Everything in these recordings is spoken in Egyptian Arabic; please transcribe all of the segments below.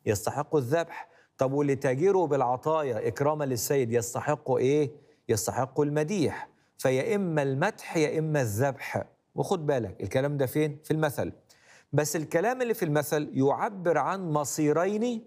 يستحق الذبح طب واللي تاجره بالعطايا إكراما للسيد يستحق إيه؟ يستحق المديح فيا إما المدح يا إما الذبح وخد بالك الكلام ده فين؟ في المثل بس الكلام اللي في المثل يعبر عن مصيرين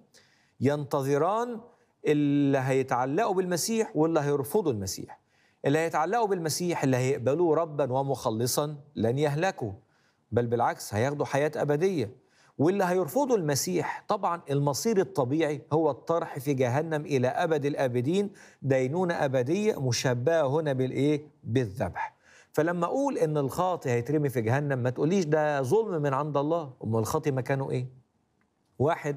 ينتظران اللي هيتعلقوا بالمسيح واللي هيرفضوا المسيح اللي هيتعلقوا بالمسيح اللي هيقبلوه ربا ومخلصا لن يهلكوا بل بالعكس هياخدوا حياة أبدية واللي هيرفضوا المسيح طبعا المصير الطبيعي هو الطرح في جهنم إلى أبد الآبدين دينونة أبدية مشبهة هنا بالإيه؟ بالذبح فلما أقول إن الخاطي هيترمي في جهنم ما تقوليش ده ظلم من عند الله أم الخاطي مكانه إيه؟ واحد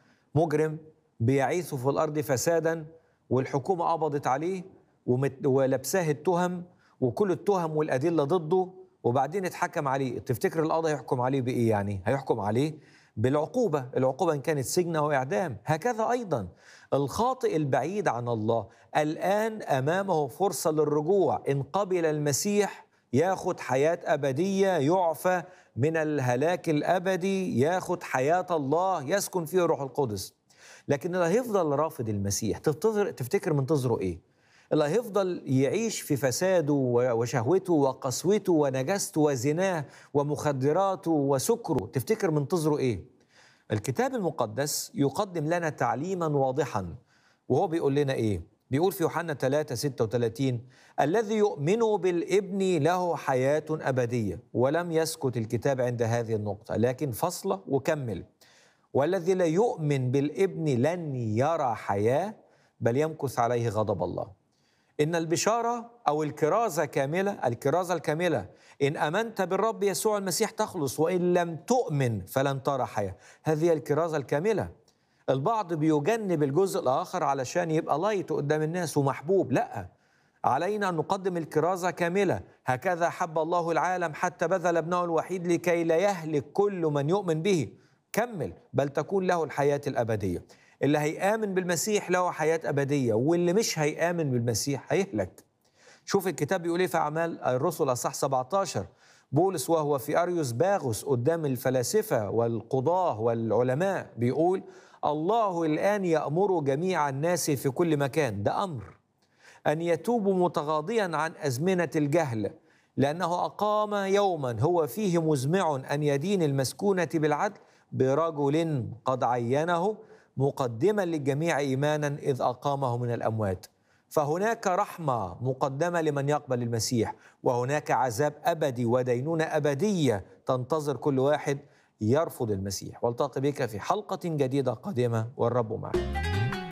مجرم بيعيث في الأرض فسادا والحكومة قبضت عليه ومت- ولبساه التهم وكل التهم والأدلة ضده وبعدين اتحكم عليه تفتكر القاضي هيحكم عليه بإيه يعني هيحكم عليه بالعقوبة العقوبة إن كانت سجن أو إعدام هكذا أيضا الخاطئ البعيد عن الله الآن أمامه فرصة للرجوع إن قبل المسيح ياخد حياة أبدية يعفى من الهلاك الأبدي ياخد حياة الله يسكن فيه الروح القدس لكن اللي هيفضل رافض المسيح تفتكر تفتكر منتظره ايه؟ اللي هيفضل يعيش في فساده وشهوته وقسوته ونجاسته وزناه ومخدراته وسكره تفتكر منتظره ايه؟ الكتاب المقدس يقدم لنا تعليما واضحا وهو بيقول لنا ايه؟ بيقول في يوحنا 3 36 الذي يؤمن بالابن له حياة أبدية ولم يسكت الكتاب عند هذه النقطة لكن فصل وكمل والذي لا يؤمن بالابن لن يرى حياه بل يمكث عليه غضب الله ان البشاره او الكرازه كامله الكرازه الكامله ان امنت بالرب يسوع المسيح تخلص وان لم تؤمن فلن ترى حياه هذه الكرازه الكامله البعض بيجنب الجزء الاخر علشان يبقى لايت قدام الناس ومحبوب لا علينا ان نقدم الكرازه كامله هكذا حب الله العالم حتى بذل ابنه الوحيد لكي لا يهلك كل من يؤمن به كمل بل تكون له الحياة الأبدية اللي هيآمن بالمسيح له حياة أبدية واللي مش هيآمن بالمسيح هيهلك شوف الكتاب بيقول ايه في أعمال الرسل أصح 17 بولس وهو في أريوس باغوس قدام الفلاسفة والقضاة والعلماء بيقول الله الآن يأمر جميع الناس في كل مكان ده أمر أن يتوبوا متغاضيا عن أزمنة الجهل لأنه أقام يوما هو فيه مزمع أن يدين المسكونة بالعدل برجل قد عينه مقدما للجميع ايمانا اذ اقامه من الاموات فهناك رحمه مقدمه لمن يقبل المسيح وهناك عذاب ابدي ودينونه ابديه تنتظر كل واحد يرفض المسيح والتقي بك في حلقه جديده قادمه والرب معك